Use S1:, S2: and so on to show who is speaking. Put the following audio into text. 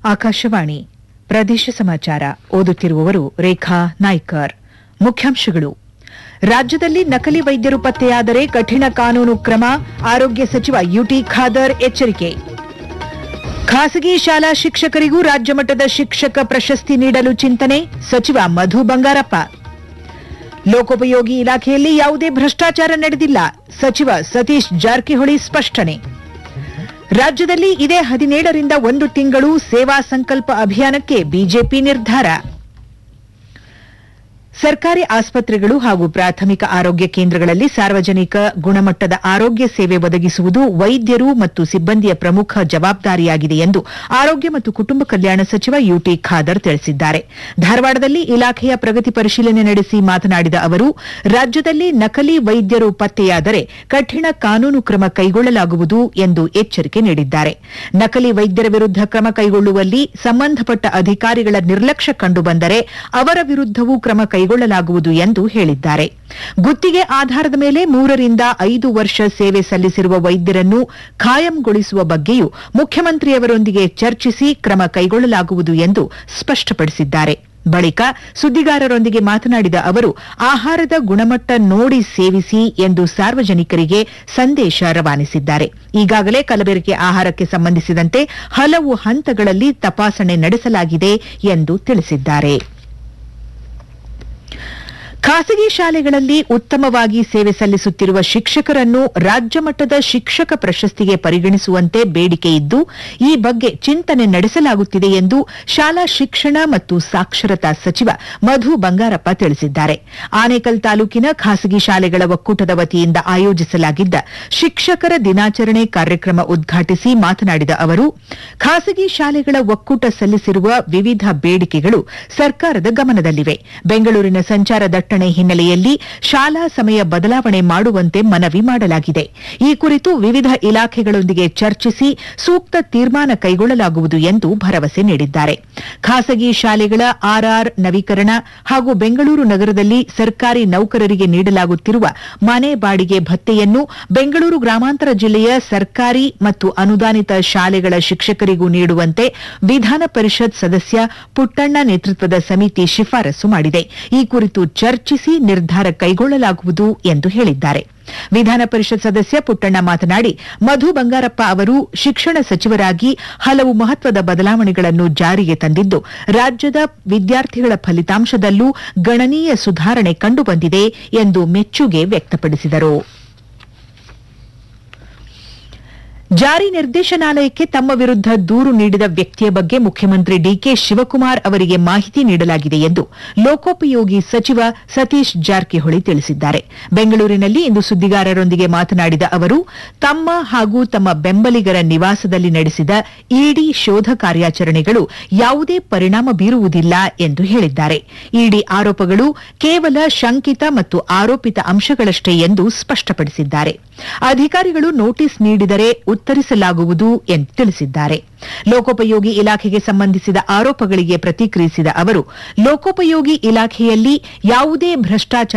S1: ಆಕಾಶವಾಣಿ ಪ್ರದೇಶ ಸಮಾಚಾರ ಓದುತ್ತಿರುವವರು ರೇಖಾ ನಾಯ್ಕರ್ ಮುಖ್ಯಾಂಶಗಳು ರಾಜ್ಯದಲ್ಲಿ ನಕಲಿ ವೈದ್ಯರು ಪತ್ತೆಯಾದರೆ ಕಠಿಣ ಕಾನೂನು ಕ್ರಮ ಆರೋಗ್ಯ ಸಚಿವ ಯುಟಿ ಖಾದರ್ ಎಚ್ಚರಿಕೆ ಖಾಸಗಿ ಶಾಲಾ ಶಿಕ್ಷಕರಿಗೂ ರಾಜ್ಯ ಮಟ್ಟದ ಶಿಕ್ಷಕ ಪ್ರಶಸ್ತಿ ನೀಡಲು ಚಿಂತನೆ ಸಚಿವ ಮಧು ಬಂಗಾರಪ್ಪ ಲೋಕೋಪಯೋಗಿ ಇಲಾಖೆಯಲ್ಲಿ ಯಾವುದೇ ಭ್ರಷ್ಟಾಚಾರ ನಡೆದಿಲ್ಲ ಸಚಿವ ಸತೀಶ್ ಜಾರಕಿಹೊಳಿ ಸ್ಪಷ್ಟನೆ ರಾಜ್ಯದಲ್ಲಿ ಇದೇ ಹದಿನೇಳರಿಂದ ಒಂದು ತಿಂಗಳು ಸೇವಾ ಸಂಕಲ್ಪ ಅಭಿಯಾನಕ್ಕೆ ಬಿಜೆಪಿ ನಿರ್ಧಾರ ಸರ್ಕಾರಿ ಆಸ್ಪತ್ರೆಗಳು ಹಾಗೂ ಪ್ರಾಥಮಿಕ ಆರೋಗ್ಯ ಕೇಂದ್ರಗಳಲ್ಲಿ ಸಾರ್ವಜನಿಕ ಗುಣಮಟ್ಟದ ಆರೋಗ್ಯ ಸೇವೆ ಒದಗಿಸುವುದು ವೈದ್ಯರು ಮತ್ತು ಸಿಬ್ಬಂದಿಯ ಪ್ರಮುಖ ಜವಾಬ್ದಾರಿಯಾಗಿದೆ ಎಂದು ಆರೋಗ್ಯ ಮತ್ತು ಕುಟುಂಬ ಕಲ್ಯಾಣ ಸಚಿವ ಯುಟಿ ಖಾದರ್ ತಿಳಿಸಿದ್ದಾರೆ ಧಾರವಾಡದಲ್ಲಿ ಇಲಾಖೆಯ ಪ್ರಗತಿ ಪರಿಶೀಲನೆ ನಡೆಸಿ ಮಾತನಾಡಿದ ಅವರು ರಾಜ್ಯದಲ್ಲಿ ನಕಲಿ ವೈದ್ಯರು ಪತ್ತೆಯಾದರೆ ಕಠಿಣ ಕಾನೂನು ಕ್ರಮ ಕೈಗೊಳ್ಳಲಾಗುವುದು ಎಂದು ಎಚ್ಚರಿಕೆ ನೀಡಿದ್ದಾರೆ ನಕಲಿ ವೈದ್ಯರ ವಿರುದ್ಧ ಕ್ರಮ ಕೈಗೊಳ್ಳುವಲ್ಲಿ ಸಂಬಂಧಪಟ್ಟ ಅಧಿಕಾರಿಗಳ ನಿರ್ಲಕ್ಷ್ಯ ಕಂಡುಬಂದರೆ ಅವರ ವಿರುದ್ದವೂ ಕ್ರಮ ಕೈಗೊಳ್ಳಲಾಗುವುದು ಎಂದು ಹೇಳಿದ್ದಾರೆ ಗುತ್ತಿಗೆ ಆಧಾರದ ಮೇಲೆ ಮೂರರಿಂದ ಐದು ವರ್ಷ ಸೇವೆ ಸಲ್ಲಿಸಿರುವ ವೈದ್ಯರನ್ನು ಖಾಯಂಗೊಳಿಸುವ ಬಗ್ಗೆಯೂ ಮುಖ್ಯಮಂತ್ರಿಯವರೊಂದಿಗೆ ಚರ್ಚಿಸಿ ಕ್ರಮ ಕೈಗೊಳ್ಳಲಾಗುವುದು ಎಂದು ಸ್ಪಷ್ಟಪಡಿಸಿದ್ದಾರೆ ಬಳಿಕ ಸುದ್ದಿಗಾರರೊಂದಿಗೆ ಮಾತನಾಡಿದ ಅವರು ಆಹಾರದ ಗುಣಮಟ್ಟ ನೋಡಿ ಸೇವಿಸಿ ಎಂದು ಸಾರ್ವಜನಿಕರಿಗೆ ಸಂದೇಶ ರವಾನಿಸಿದ್ದಾರೆ ಈಗಾಗಲೇ ಕಲಬೆರಕೆ ಆಹಾರಕ್ಕೆ ಸಂಬಂಧಿಸಿದಂತೆ ಹಲವು ಹಂತಗಳಲ್ಲಿ ತಪಾಸಣೆ ನಡೆಸಲಾಗಿದೆ ಎಂದು ತಿಳಿಸಿದ್ದಾರೆ ಖಾಸಗಿ ಶಾಲೆಗಳಲ್ಲಿ ಉತ್ತಮವಾಗಿ ಸೇವೆ ಸಲ್ಲಿಸುತ್ತಿರುವ ಶಿಕ್ಷಕರನ್ನು ರಾಜ್ಯ ಮಟ್ಟದ ಶಿಕ್ಷಕ ಪ್ರಶಸ್ತಿಗೆ ಪರಿಗಣಿಸುವಂತೆ ಬೇಡಿಕೆ ಇದ್ದು ಈ ಬಗ್ಗೆ ಚಿಂತನೆ ನಡೆಸಲಾಗುತ್ತಿದೆ ಎಂದು ಶಾಲಾ ಶಿಕ್ಷಣ ಮತ್ತು ಸಾಕ್ಷರತಾ ಸಚಿವ ಮಧು ಬಂಗಾರಪ್ಪ ತಿಳಿಸಿದ್ದಾರೆ ಆನೇಕಲ್ ತಾಲೂಕಿನ ಖಾಸಗಿ ಶಾಲೆಗಳ ಒಕ್ಕೂಟದ ವತಿಯಿಂದ ಆಯೋಜಿಸಲಾಗಿದ್ದ ಶಿಕ್ಷಕರ ದಿನಾಚರಣೆ ಕಾರ್ಯಕ್ರಮ ಉದ್ಘಾಟಿಸಿ ಮಾತನಾಡಿದ ಅವರು ಖಾಸಗಿ ಶಾಲೆಗಳ ಒಕ್ಕೂಟ ಸಲ್ಲಿಸಿರುವ ವಿವಿಧ ಬೇಡಿಕೆಗಳು ಸರ್ಕಾರದ ಗಮನದಲ್ಲಿವೆ ಬೆಂಗಳೂರಿನ ಸಂಚಾರ ದಟ್ಟಣೆ ಹಿನ್ನೆಲೆಯಲ್ಲಿ ಶಾಲಾ ಸಮಯ ಬದಲಾವಣೆ ಮಾಡುವಂತೆ ಮನವಿ ಮಾಡಲಾಗಿದೆ ಈ ಕುರಿತು ವಿವಿಧ ಇಲಾಖೆಗಳೊಂದಿಗೆ ಚರ್ಚಿಸಿ ಸೂಕ್ತ ತೀರ್ಮಾನ ಕೈಗೊಳ್ಳಲಾಗುವುದು ಎಂದು ಭರವಸೆ ನೀಡಿದ್ದಾರೆ ಖಾಸಗಿ ಶಾಲೆಗಳ ಆರ್ಆರ್ ನವೀಕರಣ ಹಾಗೂ ಬೆಂಗಳೂರು ನಗರದಲ್ಲಿ ಸರ್ಕಾರಿ ನೌಕರರಿಗೆ ನೀಡಲಾಗುತ್ತಿರುವ ಮನೆ ಬಾಡಿಗೆ ಭತ್ಯೆಯನ್ನು ಬೆಂಗಳೂರು ಗ್ರಾಮಾಂತರ ಜಿಲ್ಲೆಯ ಸರ್ಕಾರಿ ಮತ್ತು ಅನುದಾನಿತ ಶಾಲೆಗಳ ಶಿಕ್ಷಕರಿಗೂ ನೀಡುವಂತೆ ವಿಧಾನ ಪರಿಷತ್ ಸದಸ್ಯ ಪುಟ್ಟಣ್ಣ ನೇತೃತ್ವದ ಸಮಿತಿ ಶಿಫಾರಸು ಮಾಡಿದೆ ಈ ಕುರಿತು ಚರ್ಚಿಸಿ ನಿರ್ಧಾರ ಕೈಗೊಳ್ಳಲಾಗುವುದು ಎಂದು ಹೇಳಿದ್ದಾರೆ ವಿಧಾನ ಪರಿಷತ್ ಸದಸ್ಯ ಪುಟ್ಟಣ್ಣ ಮಾತನಾಡಿ ಮಧು ಬಂಗಾರಪ್ಪ ಅವರು ಶಿಕ್ಷಣ ಸಚಿವರಾಗಿ ಹಲವು ಮಹತ್ವದ ಬದಲಾವಣೆಗಳನ್ನು ಜಾರಿಗೆ ತಂದಿದ್ದು ರಾಜ್ಯದ ವಿದ್ಯಾರ್ಥಿಗಳ ಫಲಿತಾಂಶದಲ್ಲೂ ಗಣನೀಯ ಸುಧಾರಣೆ ಕಂಡುಬಂದಿದೆ ಎಂದು ಮೆಚ್ಚುಗೆ ವ್ಯಕ್ತಪಡಿಸಿದರು ಜಾರಿ ನಿರ್ದೇಶನಾಲಯಕ್ಕೆ ತಮ್ಮ ವಿರುದ್ಧ ದೂರು ನೀಡಿದ ವ್ಯಕ್ತಿಯ ಬಗ್ಗೆ ಮುಖ್ಯಮಂತ್ರಿ ಡಿಕೆ ಶಿವಕುಮಾರ್ ಅವರಿಗೆ ಮಾಹಿತಿ ನೀಡಲಾಗಿದೆ ಎಂದು ಲೋಕೋಪಯೋಗಿ ಸಚಿವ ಸತೀಶ್ ಜಾರಕಿಹೊಳಿ ತಿಳಿಸಿದ್ದಾರೆ ಬೆಂಗಳೂರಿನಲ್ಲಿ ಇಂದು ಸುದ್ದಿಗಾರರೊಂದಿಗೆ ಮಾತನಾಡಿದ ಅವರು ತಮ್ಮ ಹಾಗೂ ತಮ್ಮ ಬೆಂಬಲಿಗರ ನಿವಾಸದಲ್ಲಿ ನಡೆಸಿದ ಇಡಿ ಶೋಧ ಕಾರ್ಯಾಚರಣೆಗಳು ಯಾವುದೇ ಪರಿಣಾಮ ಬೀರುವುದಿಲ್ಲ ಎಂದು ಹೇಳಿದ್ದಾರೆ ಇಡಿ ಆರೋಪಗಳು ಕೇವಲ ಶಂಕಿತ ಮತ್ತು ಆರೋಪಿತ ಅಂಶಗಳಷ್ಟೇ ಎಂದು ಸ್ಪಷ್ಟಪಡಿಸಿದ್ದಾರೆ ಅಧಿಕಾರಿಗಳು ನೋಟಿಸ್ ನೀಡಿದರೆ ಉತ್ತರಿಸಲಾಗುವುದು ಎಂದು ತಿಳಿಸಿದ್ದಾರೆ ಲೋಕೋಪಯೋಗಿ ಇಲಾಖೆಗೆ ಸಂಬಂಧಿಸಿದ ಆರೋಪಗಳಿಗೆ ಪ್ರತಿಕ್ರಿಯಿಸಿದ ಅವರು ಲೋಕೋಪಯೋಗಿ ಇಲಾಖೆಯಲ್ಲಿ ಯಾವುದೇ ಭ್ರಷ್ಟಾಚಾರ